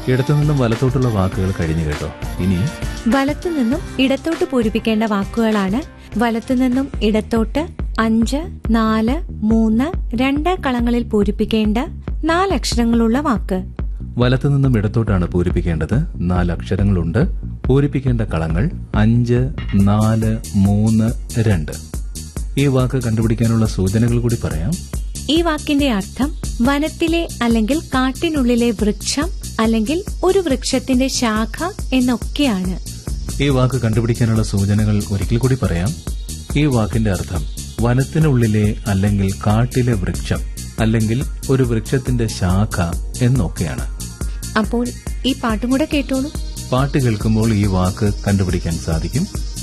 ഇടത്തുനിന്നും വലത്തോട്ടുള്ള വാക്കുകൾ കഴിഞ്ഞു കേട്ടോ ഇനി വലത്തുനിന്നും ഇടത്തോട്ട് പൂരിപ്പിക്കേണ്ട വാക്കുകളാണ് വലത്തുനിന്നും ഇടത്തോട്ട് അഞ്ച് നാല് മൂന്ന് രണ്ട് കളങ്ങളിൽ പൂരിപ്പിക്കേണ്ട നാലക്ഷരങ്ങളുള്ള വാക്ക് വലത്തുനിന്നും ഇടത്തോട്ടാണ് പൂരിപ്പിക്കേണ്ടത് നാല് അക്ഷരങ്ങളുണ്ട് പൂരിപ്പിക്കേണ്ട കളങ്ങൾ അഞ്ച് നാല് മൂന്ന് രണ്ട് ഈ വാക്ക് കണ്ടുപിടിക്കാനുള്ള സൂചനകൾ കൂടി പറയാം ഈ വാക്കിന്റെ അർത്ഥം വനത്തിലെ അല്ലെങ്കിൽ കാട്ടിനുള്ളിലെ വൃക്ഷം അല്ലെങ്കിൽ ഒരു വൃക്ഷത്തിന്റെ ശാഖ എന്നൊക്കെയാണ് ഈ വാക്ക് കണ്ടുപിടിക്കാനുള്ള സൂചനകൾ ഒരിക്കൽ കൂടി പറയാം ഈ വാക്കിന്റെ അർത്ഥം വനത്തിനുള്ളിലെ അല്ലെങ്കിൽ കാട്ടിലെ വൃക്ഷം അല്ലെങ്കിൽ ഒരു വൃക്ഷത്തിന്റെ ശാഖ എന്നൊക്കെയാണ് അപ്പോൾ ഈ പാട്ടും കൂടെ കേട്ടോളൂ പാട്ട് കേൾക്കുമ്പോൾ ഈ വാക്ക് കണ്ടുപിടിക്കാൻ സാധിക്കും